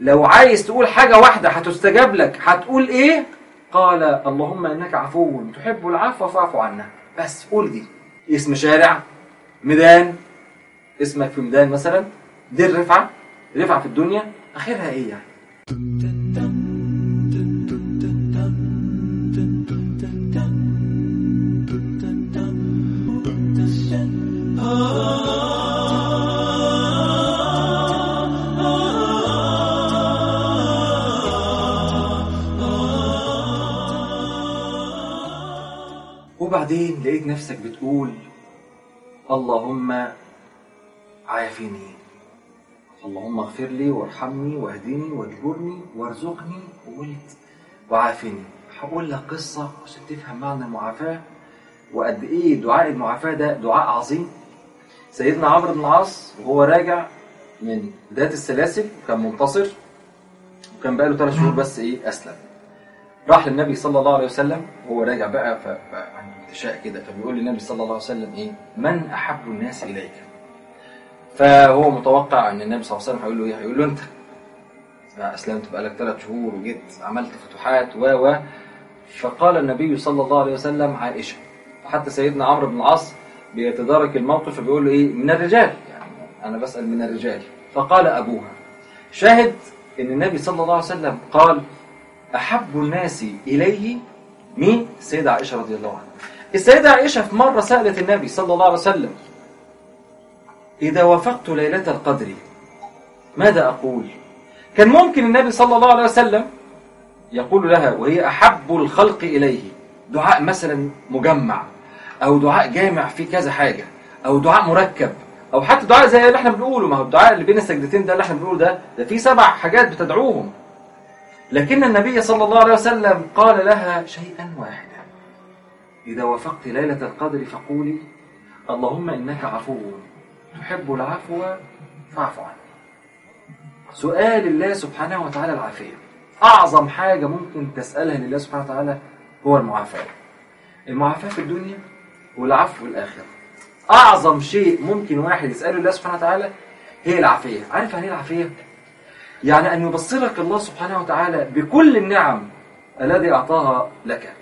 لو عايز تقول حاجة واحدة هتستجاب لك هتقول ايه قال اللهم انك عفو تحب العفو فاعف عنا بس قول دي اسم شارع ميدان اسمك في ميدان مثلا دي الرفعة رفعة في الدنيا اخرها ايه يعني وبعدين لقيت نفسك بتقول اللهم عافني اللهم اغفر لي وارحمني واهدني واجبرني وارزقني وقلت وعافني هقول لك قصة عشان تفهم معنى المعافاة وقد ايه دعاء المعافاة ده دعاء عظيم سيدنا عمرو بن العاص وهو راجع من بداية السلاسل كان منتصر وكان بقاله ثلاث شهور بس ايه اسلم راح للنبي صلى الله عليه وسلم وهو راجع بقى ف... ف... يعني انتشاء كده فبيقول للنبي صلى الله عليه وسلم ايه من احب الناس اليك فهو متوقع ان النبي صلى الله عليه وسلم هيقول له ايه هيقول له انت اسلمت بقالك ثلاث شهور وجيت عملت فتوحات و و فقال النبي صلى الله عليه وسلم عائشه حتى سيدنا عمرو بن العاص بيتدارك الموقف فبيقول له ايه من الرجال يعني انا بسال من الرجال فقال ابوها شاهد ان النبي صلى الله عليه وسلم قال أحب الناس إليه مين؟ السيدة عائشة رضي الله عنها السيدة عائشة في مرة سألت النبي صلى الله عليه وسلم إذا وافقت ليلة القدر ماذا أقول؟ كان ممكن النبي صلى الله عليه وسلم يقول لها وهي أحب الخلق إليه دعاء مثلا مجمع أو دعاء جامع في كذا حاجة أو دعاء مركب أو حتى دعاء زي اللي احنا بنقوله ما هو الدعاء اللي بين السجدتين ده اللي احنا بنقوله ده ده في سبع حاجات بتدعوهم لكن النبي صلى الله عليه وسلم قال لها شيئا واحدا إذا وافقت ليلة القدر فقولي اللهم إنك عفو تحب العفو فاعف عني سؤال الله سبحانه وتعالى العافية أعظم حاجة ممكن تسألها لله سبحانه وتعالى هو المعافاة المعافاة في الدنيا والعفو في الآخرة أعظم شيء ممكن واحد يسأله الله سبحانه وتعالى هي العافية عارف يعني ايه العافية؟ يعني أن يبصرك الله سبحانه وتعالى بكل النعم الذي أعطاها لك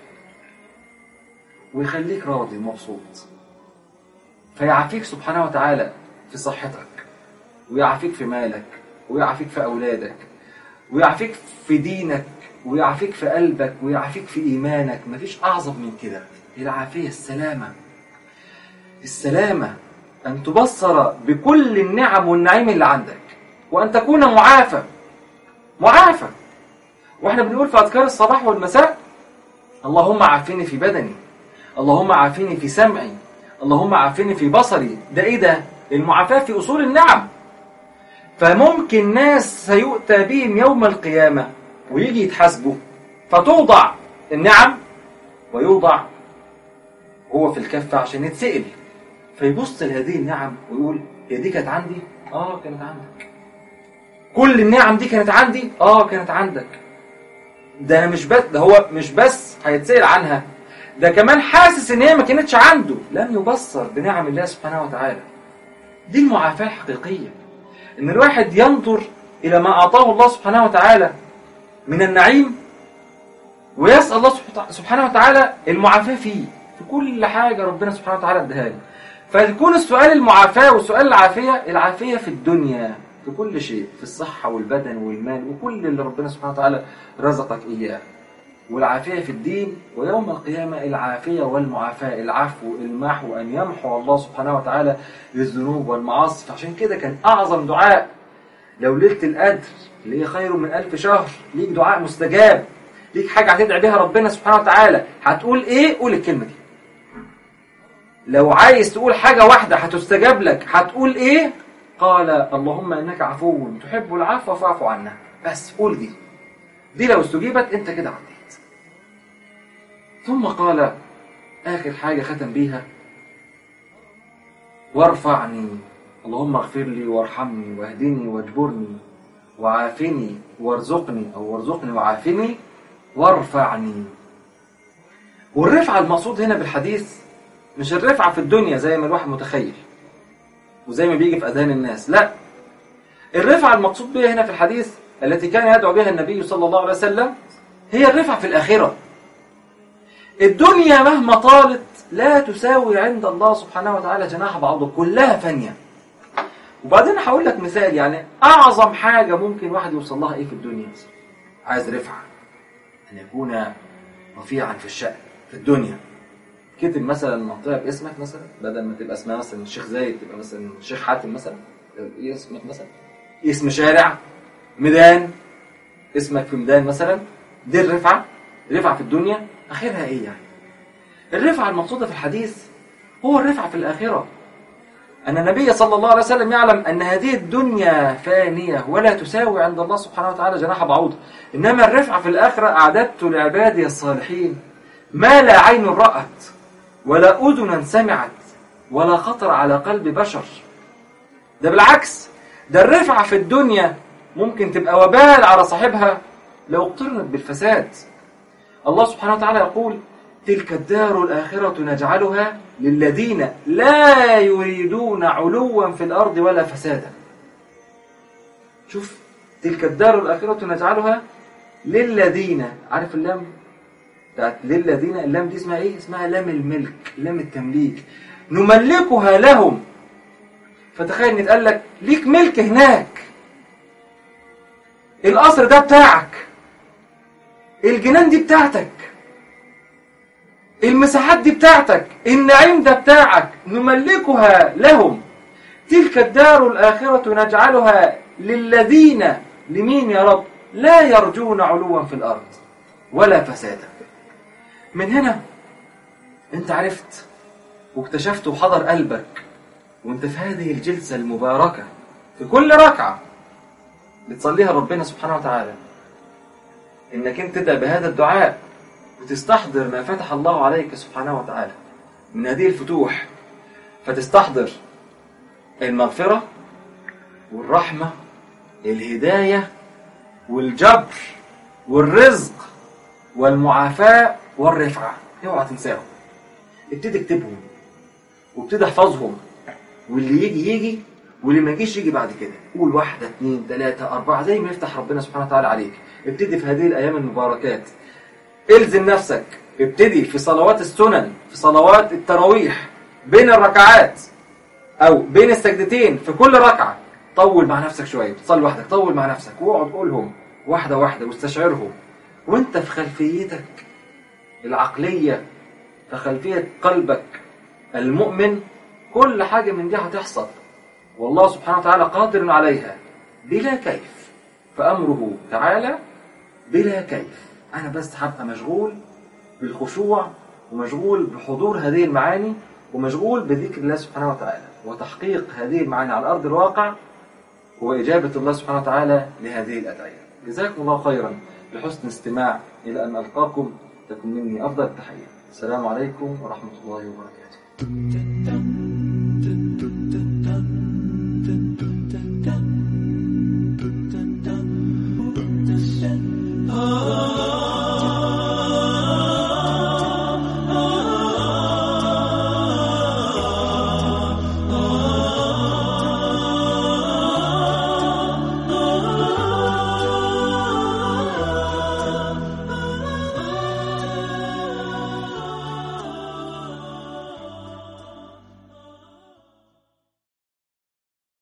ويخليك راضي مبسوط فيعافيك سبحانه وتعالى في صحتك ويعافيك في مالك ويعافيك في أولادك ويعافيك في دينك ويعافيك في قلبك ويعافيك في إيمانك مفيش أعظم من كده العافية السلامة السلامة أن تبصر بكل النعم والنعيم اللي عندك وأن تكون معافى معافى واحنا بنقول في أذكار الصباح والمساء اللهم عافني في بدني اللهم عافني في سمعي اللهم عافني في بصري ده ايه ده المعافاة في أصول النعم فممكن ناس سيؤتى بهم يوم القيامة ويجي يتحاسبوا فتوضع النعم ويوضع هو في الكفة عشان يتسئل فيبص لهذه النعم ويقول هي دي كانت عندي؟ اه كانت عندك كل النعم دي كانت عندي؟ اه كانت عندك ده انا مش بس ده هو مش بس هيتسأل عنها ده كمان حاسس ان هي ما كانتش عنده لم يبصر بنعم الله سبحانه وتعالى دي المعافاة الحقيقية ان الواحد ينظر الى ما اعطاه الله سبحانه وتعالى من النعيم ويسأل الله سبحانه وتعالى المعافاة فيه في كل حاجة ربنا سبحانه وتعالى اداها له فيكون السؤال المعافاة والسؤال العافية العافية في الدنيا في كل شيء في الصحة والبدن والمال وكل اللي ربنا سبحانه وتعالى رزقك إياه والعافية في الدين ويوم القيامة العافية والمعافاة العفو المحو أن يمحو الله سبحانه وتعالى الذنوب والمعاصي فعشان كده كان أعظم دعاء لو ليلة القدر اللي هي خير من ألف شهر ليك دعاء مستجاب ليك حاجة هتدعي بها ربنا سبحانه وتعالى هتقول إيه قول الكلمة دي لو عايز تقول حاجة واحدة هتستجاب لك هتقول إيه قال اللهم إنك عفو تحب العفو فاعف عنا بس قول دي دي لو استجيبت أنت كده عديت ثم قال آخر حاجة ختم بيها وارفعني اللهم اغفر لي وارحمني واهدني واجبرني وعافني وارزقني أو وارزقني وعافني وارفعني والرفعة المقصود هنا بالحديث مش الرفعة في الدنيا زي ما الواحد متخيل وزي ما بيجي في أذهان الناس لا الرفعة المقصود بها هنا في الحديث التي كان يدعو بها النبي صلى الله عليه وسلم هي الرفعة في الآخرة الدنيا مهما طالت لا تساوي عند الله سبحانه وتعالى جناح بعوضة كلها فانية وبعدين هقول لك مثال يعني أعظم حاجة ممكن واحد يوصل لها إيه في الدنيا عايز رفعة أن يكون رفيعا في الشأن في الدنيا كتب مثلا منطقة باسمك مثلا بدل ما تبقى اسمها مثلا الشيخ زايد تبقى مثلا الشيخ حاتم مثلا ايه اسمك مثلا اسم شارع ميدان اسمك في ميدان مثلا دي الرفعة رفعة في الدنيا آخرها إيه يعني الرفعة المقصودة في الحديث هو الرفعة في الآخرة أن النبي صلى الله عليه وسلم يعلم أن هذه الدنيا فانية ولا تساوي عند الله سبحانه وتعالى جناح بعوض إنما الرفعة في الآخرة أعددت لعبادي الصالحين ما لا عين رأت ولا أذنا سمعت ولا خطر على قلب بشر ده بالعكس ده الرفعة في الدنيا ممكن تبقى وبال على صاحبها لو اقترنت بالفساد الله سبحانه وتعالى يقول تلك الدار الآخرة نجعلها للذين لا يريدون علوا في الأرض ولا فسادا شوف تلك الدار الآخرة نجعلها للذين عارف اللام بتاعت للذين اللام دي اسمها ايه اسمها لام الملك لام التمليك نملكها لهم فتخيل ان يتقال لك ليك ملك هناك القصر ده بتاعك الجنان دي بتاعتك المساحات دي بتاعتك النعيم ده بتاعك نملكها لهم تلك الدار الآخرة نجعلها للذين لمين يا رب لا يرجون علوا في الأرض ولا فسادا من هنا انت عرفت واكتشفت وحضر قلبك وانت في هذه الجلسة المباركة في كل ركعة بتصليها ربنا سبحانه وتعالى انك انت تبدأ بهذا الدعاء وتستحضر ما فتح الله عليك سبحانه وتعالى من هذه الفتوح فتستحضر المغفرة والرحمة الهداية والجبر والرزق والمعافاة والرفعة اوعى تنساهم ابتدي اكتبهم وابتدي احفظهم واللي يجي يجي واللي ما يجيش يجي بعد كده قول واحدة اثنين ثلاثة أربعة زي ما يفتح ربنا سبحانه وتعالى عليك ابتدي في هذه الأيام المباركات الزم نفسك ابتدي في صلوات السنن في صلوات التراويح بين الركعات أو بين السجدتين في كل ركعة طول مع نفسك شوية تصلي لوحدك طول مع نفسك واقعد قولهم واحدة واحدة واستشعرهم وانت في خلفيتك العقلية في خلفية قلبك المؤمن كل حاجة من دي هتحصل والله سبحانه وتعالى قادر عليها بلا كيف فأمره تعالى بلا كيف أنا بس هبقى مشغول بالخشوع ومشغول بحضور هذه المعاني ومشغول بذكر الله سبحانه وتعالى وتحقيق هذه المعاني على أرض الواقع وإجابة الله سبحانه وتعالى لهذه الأدعية جزاكم الله خيرا لحسن استماع إلى أن ألقاكم تكون مني أفضل التحية السلام عليكم ورحمة الله وبركاته